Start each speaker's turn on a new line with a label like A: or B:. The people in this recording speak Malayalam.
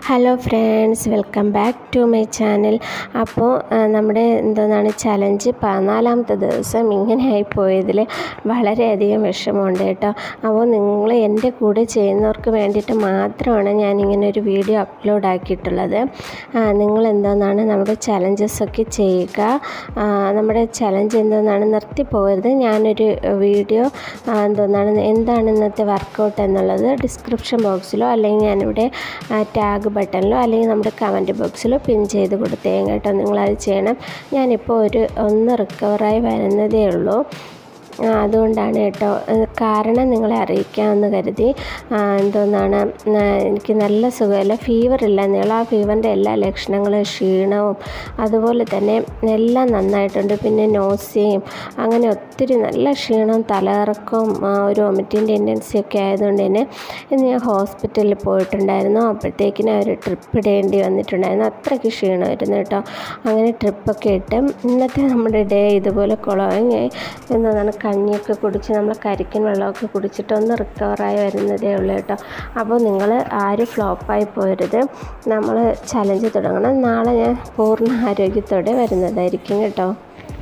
A: hello friends welcome back to my channel അപ്പോൾ ആ, നമ്മുടെ എന്താണ് ചലഞ്ച് പതിനാലാമത്തെ ദിവസം ഇങ്ങനെ ആയിപ്പോയതിൽ വളരെയധികം വിഷമമുണ്ട് കേട്ടോ അപ്പോൾ നിങ്ങൾ എൻ്റെ കൂടെ ചെയ്യുന്നവർക്ക് വേണ്ടിയിട്ട് മാത്രമാണ് ഞാനിങ്ങനെ ഒരു വീഡിയോ അപ്ലോഡ് ആക്കിയിട്ടുള്ളത് ആ, നിങ്ങൾ എന്താണ് നമ്മുടെ ചലഞ്ചസൊക്കെ ചെയ്യുക ആ, നമ്മുടെ ചലഞ്ച് എന്തെന്നാണ് നിർത്തിപ്പോകരുത് ഞാനൊരു വീഡിയോ എന്താണ് എന്താണ് ഇന്നത്തെ വർക്കൗട്ട് എന്നുള്ളത് ഡിസ്ക്രിപ്ഷൻ ബോക്സിലോ അല്ലെങ്കിൽ ഞാനിവിടെ ടാഗ് ബട്ടണിലോ അല്ലെങ്കിൽ നമ്മുടെ കമൻറ്റ് ബോക്സിലോ പിൻ ചെയ്ത് കൊടുത്തേക്കും കേട്ടോ നിങ്ങളത് ചെയ്യണം ഞാനിപ്പോൾ ഒരു ഒന്ന് റിക്കവറായി വരുന്നതേ ഉള്ളൂ ആ, അതുകൊണ്ടാണ് കേട്ടോ ഏഹ് കാരണം നിങ്ങളെ അറിയിക്കാമെന്ന് കരുതി ആ, എന്തോന്നാണ് ആ, എനിക്ക് നല്ല സുഖമില്ല ഫീവർ ഇല്ല എന്നുള്ള ആ ഫീവറിൻ്റെ എല്ലാ ലക്ഷണങ്ങളും ക്ഷീണവും അതുപോലെ തന്നെ എല്ലാം നന്നായിട്ടുണ്ട് പിന്നെ നോസിയും അങ്ങനെ ഒത്തിരി നല്ല ക്ഷീണവും തലകറക്കവും ആ, ഒരു വൊമിറ്റിംഗ് ടെൻഡൻസി ഒക്കെ ആയതുകൊണ്ട് തന്നെ ഇന്ന് ഞാൻ ഹോസ്പിറ്റലിൽ പോയിട്ടുണ്ടായിരുന്നു അപ്പോഴത്തേക്കിനും ഒരു ട്രിപ്പ് ഇടേണ്ടി വന്നിട്ടുണ്ടായിരുന്നു അത്രയ്ക്ക് ക്ഷീണമായിരുന്നു കേട്ടോ അങ്ങനെ ട്രിപ്പൊക്കെ ഇട്ട് ഇന്നത്തെ നമ്മുടെ ഡേ ഇതുപോലെ കുളമായി എന്താണ് കഞ്ഞിയൊക്കെ കുടിച്ച് നമ്മൾ കരിക്കൻ വെള്ളമൊക്കെ കുടിച്ചിട്ട് ഒന്ന് റിക്കവറായി വരുന്നതേ ഉള്ളൂ കേട്ടോ അപ്പോൾ നിങ്ങൾ ആരും ഫ്ലോപ്പായി പോരുത് നമ്മൾ ചലഞ്ച് തുടങ്ങണം നാളെ ഞാൻ പൂർണ്ണ ആരോഗ്യത്തോടെ വരുന്നതായിരിക്കും കേട്ടോ